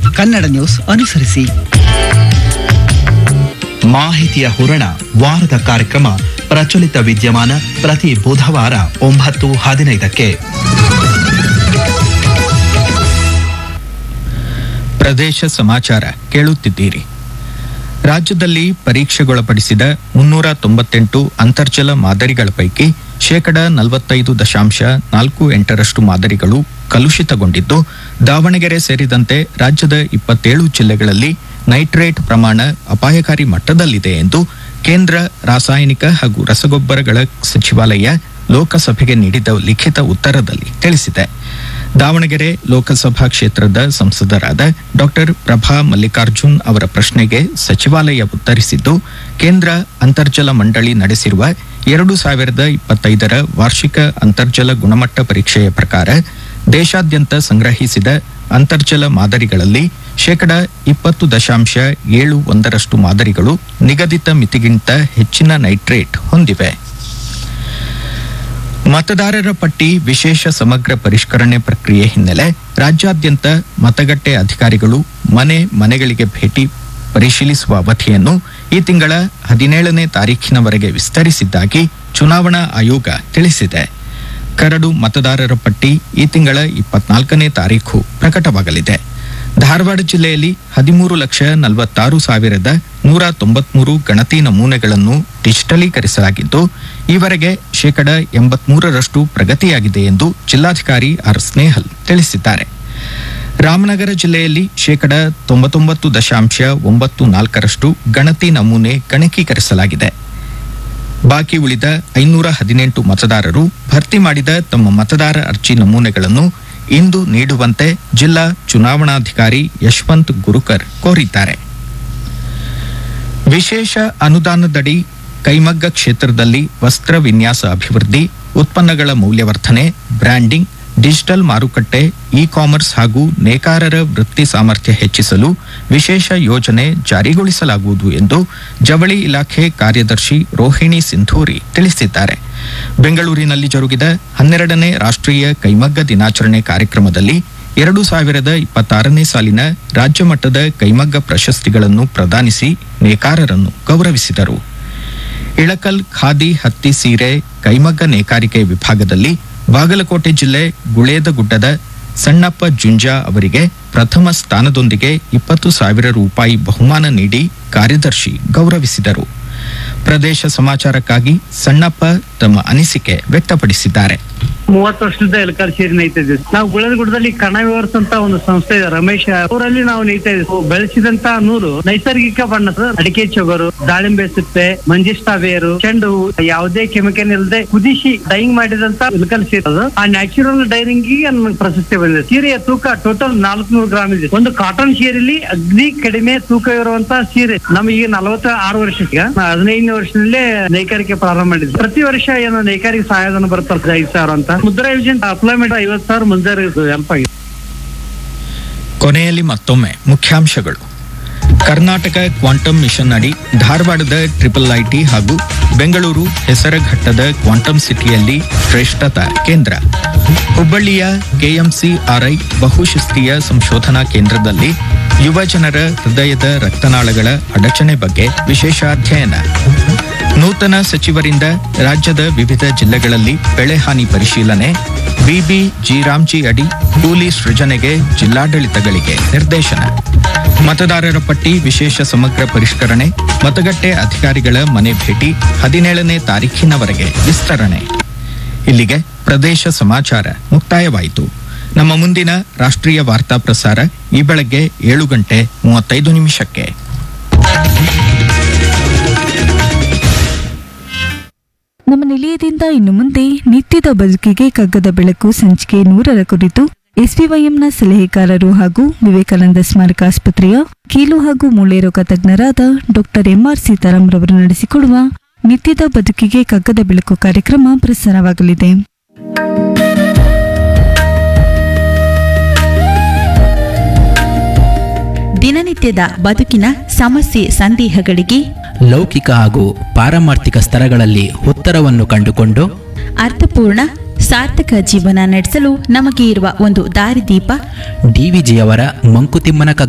Kannada news ಅನುಸರಿಸಿ ಮಾಹಿತಿಯ ಹೂರಣ ವಾರದ ಕಾರ್ಯಕ್ರಮ ಪ್ರಚಲಿತ ವಿದ್ಯಮಾನ ಪ್ರತಿ ಬುಧವಾರ ಒಂಬತ್ತು ಹದಿನೈದಕ್ಕೆ ಪ್ರದೇಶ ಸಮಾಚಾರ ಕೇಳುತ್ತಿದ್ದೀರಿ ರಾಜ್ಯದಲ್ಲಿ ಪರೀಕ್ಷೆಗೊಳಪಡಿಸಿದ ಮುನ್ನೂರ ತೊಂಬತ್ತೆಂಟು ಅಂತರ್ಜಲ ಮಾದರಿಗಳ ಪೈಕಿ ಶೇಕಡ ನಲವತ್ತೈದು ದಶಾಂಶ ನಾಲ್ಕು ಎಂಟರಷ್ಟು ಮಾದರಿಗಳು ಕಲುಷಿತಗೊಂಡಿದ್ದು ದಾವಣಗೆರೆ ಸೇರಿದಂತೆ ರಾಜ್ಯದ ಇಪ್ಪತ್ತೇಳು ಜಿಲ್ಲೆಗಳಲ್ಲಿ ನೈಟ್ರೇಟ್ ಪ್ರಮಾಣ ಅಪಾಯಕಾರಿ ಮಟ್ಟದಲ್ಲಿದೆ ಎಂದು ಕೇಂದ್ರ ರಾಸಾಯನಿಕ ಹಾಗೂ ರಸಗೊಬ್ಬರಗಳ ಸಚಿವಾಲಯ ಲೋಕಸಭೆಗೆ ನೀಡಿದ ಲಿಖಿತ ಉತ್ತರದಲ್ಲಿ ತಿಳಿಸಿದೆ ದಾವಣಗೆರೆ ಲೋಕಸಭಾ ಕ್ಷೇತ್ರದ ಸಂಸದರಾದ ಡಾಕ್ಟರ್ ಪ್ರಭಾ ಮಲ್ಲಿಕಾರ್ಜುನ್ ಅವರ ಪ್ರಶ್ನೆಗೆ ಸಚಿವಾಲಯ ಉತ್ತರಿಸಿದ್ದು ಕೇಂದ್ರ ಅಂತರ್ಜಲ ಮಂಡಳಿ ನಡೆಸಿರುವ ಎರಡು ಸಾವಿರದ ಇಪ್ಪತ್ತೈದರ ವಾರ್ಷಿಕ ಅಂತರ್ಜಲ ಗುಣಮಟ್ಟ ಪರೀಕ್ಷೆಯ ಪ್ರಕಾರ ದೇಶಾದ್ಯಂತ ಸಂಗ್ರಹಿಸಿದ ಅಂತರ್ಜಲ ಮಾದರಿಗಳಲ್ಲಿ ಶೇಕಡ ಇಪ್ಪತ್ತು ದಶಾಂಶ ಏಳು ಒಂದರಷ್ಟು ಮಾದರಿಗಳು ನಿಗದಿತ ಮಿತಿಗಿಂತ ಹೆಚ್ಚಿನ ನೈಟ್ರೇಟ್ ಹೊಂದಿವೆ ಮತದಾರರ ಪಟ್ಟಿ ವಿಶೇಷ ಸಮಗ್ರ ಪರಿಷ್ಕರಣೆ ಪ್ರಕ್ರಿಯೆ ಹಿನ್ನೆಲೆ ರಾಜ್ಯಾದ್ಯಂತ ಮತಗಟ್ಟೆ ಅಧಿಕಾರಿಗಳು ಮನೆ ಮನೆಗಳಿಗೆ ಭೇಟಿ ಪರಿಶೀಲಿಸುವ ಅವಧಿಯನ್ನು ಈ ತಿಂಗಳ ಹದಿನೇಳನೇ ತಾರೀಖಿನವರೆಗೆ ವಿಸ್ತರಿಸಿದ್ದಾಗಿ ಚುನಾವಣಾ ಆಯೋಗ ತಿಳಿಸಿದೆ ಕರಡು ಮತದಾರರ ಪಟ್ಟಿ ಈ ತಿಂಗಳ ಇಪ್ಪತ್ನಾಲ್ಕನೇ ತಾರೀಖು ಪ್ರಕಟವಾಗಲಿದೆ ಧಾರವಾಡ ಜಿಲ್ಲೆಯಲ್ಲಿ ಹದಿಮೂರು ಲಕ್ಷ ನಲವತ್ತಾರು ಸಾವಿರದ ನೂರ ತೊಂಬತ್ಮೂರು ಗಣತಿ ನಮೂನೆಗಳನ್ನು ಡಿಜಿಟಲೀಕರಿಸಲಾಗಿದ್ದು ಈವರೆಗೆ ಶೇಕಡ ಎಂಬತ್ಮೂರರಷ್ಟು ಪ್ರಗತಿಯಾಗಿದೆ ಎಂದು ಜಿಲ್ಲಾಧಿಕಾರಿ ಆರ್ ಸ್ನೇಹಲ್ ತಿಳಿಸಿದ್ದಾರೆ ರಾಮನಗರ ಜಿಲ್ಲೆಯಲ್ಲಿ ಶೇಕಡ ತೊಂಬತ್ತೊಂಬತ್ತು ದಶಾಂಶ ಒಂಬತ್ತು ನಾಲ್ಕರಷ್ಟು ಗಣತಿ ನಮೂನೆ ಗಣಕೀಕರಿಸಲಾಗಿದೆ ಬಾಕಿ ಉಳಿದ ಐನೂರ ಹದಿನೆಂಟು ಮತದಾರರು ಭರ್ತಿ ಮಾಡಿದ ತಮ್ಮ ಮತದಾರ ಅರ್ಜಿ ನಮೂನೆಗಳನ್ನು ಇಂದು ನೀಡುವಂತೆ ಜಿಲ್ಲಾ ಚುನಾವಣಾಧಿಕಾರಿ ಯಶವಂತ್ ಗುರುಕರ್ ಕೋರಿದ್ದಾರೆ ವಿಶೇಷ ಅನುದಾನದಡಿ ಕೈಮಗ್ಗ ಕ್ಷೇತ್ರದಲ್ಲಿ ವಸ್ತ್ರ ವಿನ್ಯಾಸ ಅಭಿವೃದ್ಧಿ ಉತ್ಪನ್ನಗಳ ಮೌಲ್ಯವರ್ಧನೆ ಬ್ರ್ಯಾಂಡಿಂಗ್ ಡಿಜಿಟಲ್ ಮಾರುಕಟ್ಟೆ ಇ ಕಾಮರ್ಸ್ ಹಾಗೂ ನೇಕಾರರ ವೃತ್ತಿ ಸಾಮರ್ಥ್ಯ ಹೆಚ್ಚಿಸಲು ವಿಶೇಷ ಯೋಜನೆ ಜಾರಿಗೊಳಿಸಲಾಗುವುದು ಎಂದು ಜವಳಿ ಇಲಾಖೆ ಕಾರ್ಯದರ್ಶಿ ರೋಹಿಣಿ ಸಿಂಧೂರಿ ತಿಳಿಸಿದ್ದಾರೆ ಬೆಂಗಳೂರಿನಲ್ಲಿ ಜರುಗಿದ ಹನ್ನೆರಡನೇ ರಾಷ್ಟ್ರೀಯ ಕೈಮಗ್ಗ ದಿನಾಚರಣೆ ಕಾರ್ಯಕ್ರಮದಲ್ಲಿ ಎರಡು ಸಾವಿರದ ಇಪ್ಪತ್ತಾರನೇ ಸಾಲಿನ ರಾಜ್ಯ ಮಟ್ಟದ ಕೈಮಗ್ಗ ಪ್ರಶಸ್ತಿಗಳನ್ನು ಪ್ರದಾನಿಸಿ ನೇಕಾರರನ್ನು ಗೌರವಿಸಿದರು ಇಳಕಲ್ ಖಾದಿ ಹತ್ತಿ ಸೀರೆ ಕೈಮಗ್ಗ ನೇಕಾರಿಕೆ ವಿಭಾಗದಲ್ಲಿ ಬಾಗಲಕೋಟೆ ಜಿಲ್ಲೆ ಗುಳೇದಗುಡ್ಡದ ಸಣ್ಣಪ್ಪ ಜುಂಜಾ ಅವರಿಗೆ ಪ್ರಥಮ ಸ್ಥಾನದೊಂದಿಗೆ ಇಪ್ಪತ್ತು ಸಾವಿರ ರೂಪಾಯಿ ಬಹುಮಾನ ನೀಡಿ ಕಾರ್ಯದರ್ಶಿ ಗೌರವಿಸಿದರು ಪ್ರದೇಶ ಸಮಾಚಾರಕ್ಕಾಗಿ ಸಣ್ಣಪ್ಪ ತಮ್ಮ ಅನಿಸಿಕೆ ವ್ಯಕ್ತಪಡಿಸಿದ್ದಾರೆ ಮೂವತ್ತು ವರ್ಷದಿಂದ ಎಲ್ಕಾರ್ ಸೇರಿ ನೈತಾ ಇದ್ದೀವಿ ನಾವು ಗುಳದಗುಡ್ಡದಲ್ಲಿ ಕಣ ವಿವರ್ಸ್ ಅಂತ ಒಂದು ಸಂಸ್ಥೆ ಇದೆ ರಮೇಶ್ ಅವರಲ್ಲಿ ನಾವು ನೈತಾ ಇದ್ದೀವಿ ಬೆಳೆಸಿದಂತ ನೂಲು ನೈಸರ್ಗಿಕ ಬಣ್ಣದ ಅಡಿಕೆ ಚೊಗರು ದಾಳಿಂಬೆ ಸಿಪ್ಪೆ ಮಂಜಿಷ್ಟಾ ಬೇರು ಚೆಂಡು ಹೂ ಯಾವುದೇ ಕೆಮಿಕಲ್ ಇಲ್ಲದೆ ಕುದಿಸಿ ಡೈಯಿಂಗ್ ಮಾಡಿದಂತ ಇಲ್ಕಲ್ ಸೀರೆ ಅದು ಆ ನ್ಯಾಚುರಲ್ ಡೈರಿಂಗ್ ಗೆ ನಮ್ಗೆ ಪ್ರಶಸ್ತಿ ಬಂದಿದೆ ಸೀರೆಯ ತೂಕ ಟೋಟಲ್ ನಾಲ್ಕುನೂರು ಗ್ರಾಮ್ ಇದೆ ಒಂದು ಕಾಟನ್ ಸೀರೆಯಲ್ಲಿ ಅಗ್ನಿ ಕಡಿಮೆ ತೂಕ ಇರುವಂತ ಸೀರೆ ನಮಗೆ ನಲವತ್ತ ಆರು ವರ್ಷಕ್ಕೆ ಹದಿನೈದನೇ ವರ್ಷದಲ್ಲೇ ನೇಕಾರಿಕೆ ಪ್ರಾರಂಭ ಮಾಡಿದ್ವಿ ಪ್ರತಿ ವರ್ಷ ಏನು ನೇಕಾರಿಕೆ ಸಹಾಯಧನ ಬರ್ತದೆ ಐದು ಸಾವಿರ ಅಂತ ಮುದ್ರಾ ಯೋಜನೆ ಅಪ್ಲೈಮೆಂಟ್ ಐವತ್ತು ಸಾವಿರ ಮುಂಜಾನೆ ಹೆಲ್ಪ್ ಆಗಿದೆ ಕೊನೆಯಲ್ಲಿ ಮತ್ತೊಮ್ಮೆ ಮುಖ್ಯಾಂಶಗಳು ಕರ್ನಾಟಕ ಕ್ವಾಂಟಮ್ ಮಿಷನ್ ಅಡಿ ಧಾರವಾಡದ ಟ್ರಿಪಲ್ ಐಟಿ ಹಾಗೂ ಬೆಂಗಳೂರು ಹೆಸರಘಟ್ಟದ ಕ್ವಾಂಟಮ್ ಸಿಟಿಯಲ್ಲಿ ಶ್ರೇಷ್ಠತಾ ಕೇಂದ್ರ ಹುಬ್ಬಳ್ಳಿಯ ಕೆಎಂಸಿ ಆರ್ಐ ಬಹುಶಿಸ್ತೀಯ ಸಂಶೋಧನಾ ಕೇಂದ್ರದಲ್ಲಿ ಯುವ ಜನರ ಹೃದಯದ ರಕ್ತನಾಳಗಳ ಅಡಚಣೆ ಬಗ್ಗೆ ವಿಶೇಷ ಅಧ್ಯಯನ ನೂತನ ಸಚಿವರಿಂದ ರಾಜ್ಯದ ವಿವಿಧ ಜಿಲ್ಲೆಗಳಲ್ಲಿ ಬೆಳೆ ಹಾನಿ ಪರಿಶೀಲನೆ ಬಿಬಿ ಜಿರಾಮ್ಜಿ ಅಡಿ ಕೂಲಿ ಸೃಜನೆಗೆ ಜಿಲ್ಲಾಡಳಿತಗಳಿಗೆ ನಿರ್ದೇಶನ ಮತದಾರರ ಪಟ್ಟಿ ವಿಶೇಷ ಸಮಗ್ರ ಪರಿಷ್ಕರಣೆ ಮತಗಟ್ಟೆ ಅಧಿಕಾರಿಗಳ ಮನೆ ಭೇಟಿ ಹದಿನೇಳನೇ ತಾರೀಖಿನವರೆಗೆ ವಿಸ್ತರಣೆ ಇಲ್ಲಿಗೆ ಪ್ರದೇಶ ಸಮಾಚಾರ ಮುಕ್ತಾಯವಾಯಿತು ನಮ್ಮ ಮುಂದಿನ ರಾಷ್ಟ್ರೀಯ ವಾರ್ತಾ ಪ್ರಸಾರ ಈ ಬೆಳಗ್ಗೆ ಏಳು ಗಂಟೆ ಮೂವತ್ತೈದು ನಿಮಿಷಕ್ಕೆ ನಮ್ಮ ನಿಲಯದಿಂದ ಇನ್ನು ಮುಂದೆ ನಿತ್ಯದ ಬದುಕಿಗೆ ಕಗ್ಗದ ಬೆಳಕು ಸಂಚಿಕೆ ನೂರರ ಕುರಿತು ಎಸ್ಪಿವೈಎಂನ ಸಲಹೆಗಾರರು ಹಾಗೂ ವಿವೇಕಾನಂದ ಸ್ಮಾರಕ ಆಸ್ಪತ್ರೆಯ ಕೀಲು ಹಾಗೂ ಮೂಳೆ ರೋಗ ತಜ್ಞರಾದ ಡಾಕ್ಟರ್ ಎಂಆರ್ ಸೀತಾರಾಂ ರವರು ನಡೆಸಿಕೊಡುವ ನಿತ್ಯದ ಬದುಕಿಗೆ ಕಗ್ಗದ ಬೆಳಕು ಕಾರ್ಯಕ್ರಮ ಪ್ರಸಾರವಾಗಲಿದೆ ದಿನನಿತ್ಯದ ಬದುಕಿನ ಸಮಸ್ಯೆ ಸಂದೇಹಗಳಿಗೆ ಲೌಕಿಕ ಹಾಗೂ ಪಾರಮಾರ್ಥಿಕ ಸ್ತರಗಳಲ್ಲಿ ಉತ್ತರವನ್ನು ಕಂಡುಕೊಂಡು ಅರ್ಥಪೂರ್ಣ ಸಾರ್ಥಕ ಜೀವನ ನಡೆಸಲು ನಮಗೆ ಇರುವ ಒಂದು ದಾರಿದೀಪ ಡಿವಿಜಿಯವರ ಮಂಕುತಿಮ್ಮನ